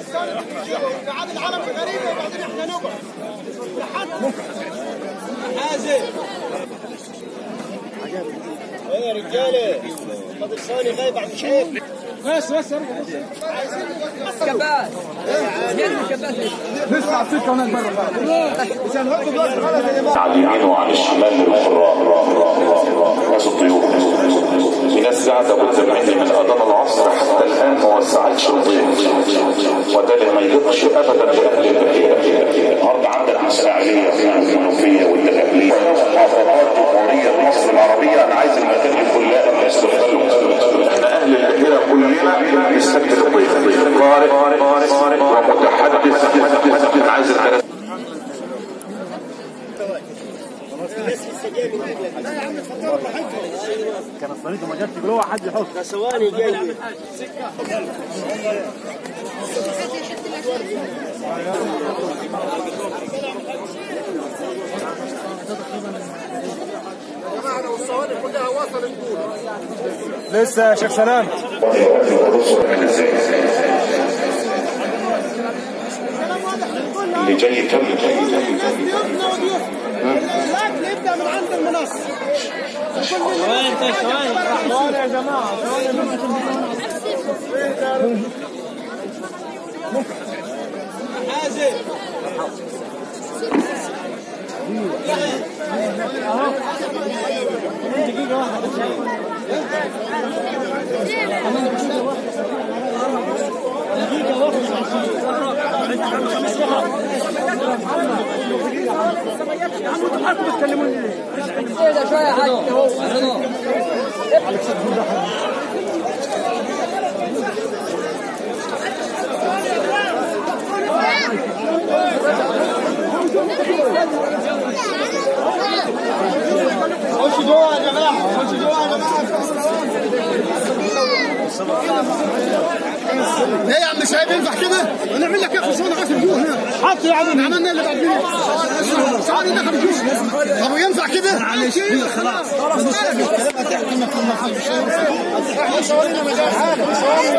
عاد العالم غريبه وبعدين احنا نقعد لحد حازم ايه يا رجاله فاضل ثاني غايب عن شيء بس بس ارجع كبات يرمي كبات نسمع سكه هناك بره عن اليمين وعن الشمال للقراء ناس الضيوف في ناس قاعده قدام مني من اذان العصر حتى الان ما وسعتش الضيف وده اللي ما يضيقش ابدا لاهل البحيره النهارده عندنا الاسماعيليه والمنوفيه والدقهليه محافظات جمهوريه مصر العربيه انا عايز المكان كلها الناس تفضلوا احنا اهل البحيره كلنا نستقبل الضيف قارئ ومتحدث انا عايز الثلاث كان الصليب ما جاتش جوه حد يحط ثواني جاي لسه يا شيخ سلام اللي جاي كم ضيوفنا وضيوفنا الاكل يبدا من عند المنصه ثواني انت ثواني ثواني يا جماعه ثواني حازم دقيقه واحده ايه شويه يا حاج هو خش جوا يا جماعه خش جوا يا جماعه ليه يا عم شايب ينفع كده؟ نعمل لك يا اخي صوره غسل جوا هنا حط يا عم عملنا اللي بعد صار دخل جوا طب وينفع كده؟ معلش خلاص خلاص مش الكلام هتحكي في المحل احنا شوالينا مجال حاجه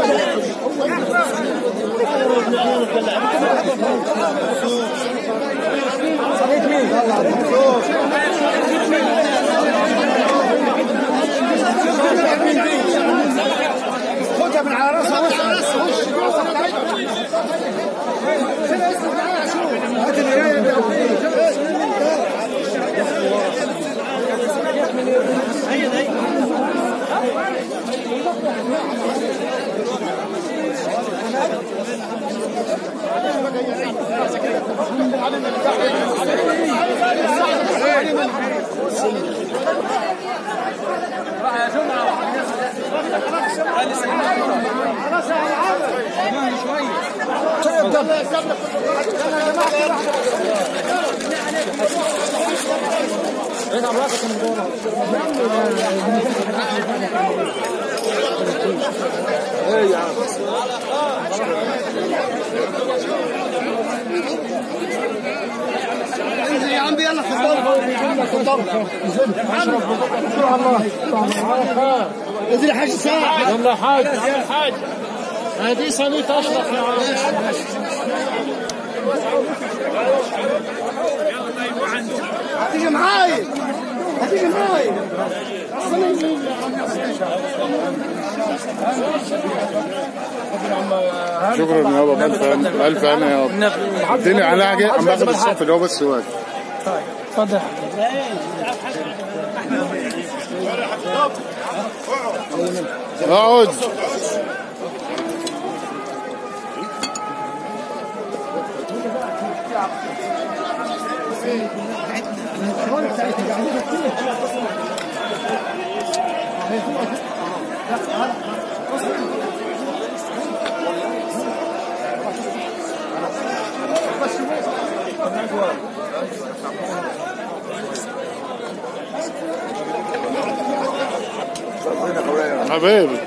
خدها من على راسها هات القرايه انزل يا عمي يلا خضر نزل حاج ساعة يلا حاج يا حاج هذه صينية اشرف يا عم هتيجي معاي هتيجي معاي شكرا يابا بألف هنا ألف هنا يابا اديني على حاجة عم باخد الصف اللي هو بس واقف اتفضل اقعد حبيبي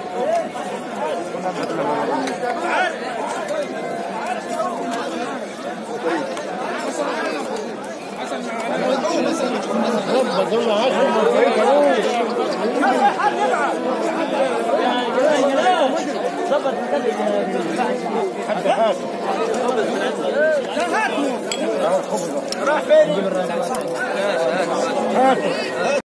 هات